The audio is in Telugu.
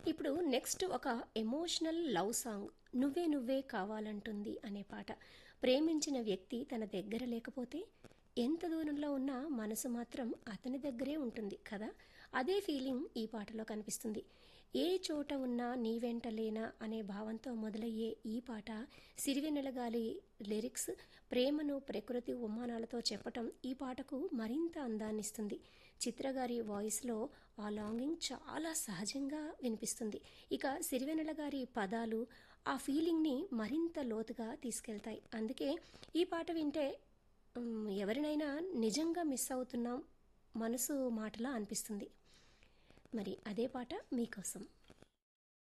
ఇప్పుడు నెక్స్ట్ ఒక ఎమోషనల్ లవ్ సాంగ్ నువ్వే నువ్వే కావాలంటుంది అనే పాట ప్రేమించిన వ్యక్తి తన దగ్గర లేకపోతే ఎంత దూరంలో ఉన్నా మనసు మాత్రం అతని దగ్గరే ఉంటుంది కదా అదే ఫీలింగ్ ఈ పాటలో కనిపిస్తుంది ఏ చోట ఉన్నా నీ వెంట లేనా అనే భావంతో మొదలయ్యే ఈ పాట సిరివెన్నెలగాలి లిరిక్స్ ప్రేమను ప్రకృతి ఉమ్మానాలతో చెప్పటం ఈ పాటకు మరింత అందాన్నిస్తుంది చిత్రగారి వాయిస్లో ఆ లాంగింగ్ చాలా సహజంగా వినిపిస్తుంది ఇక సిరివెన్నెల గారి పదాలు ఆ ఫీలింగ్ని మరింత లోతుగా తీసుకెళ్తాయి అందుకే ఈ పాట వింటే మ్, ఎవరినైనా నిజంగా మిస్ అవుతున్నాం మనసు మాటలా అనిపిస్తుంది మరి అదే పాట మీకోసం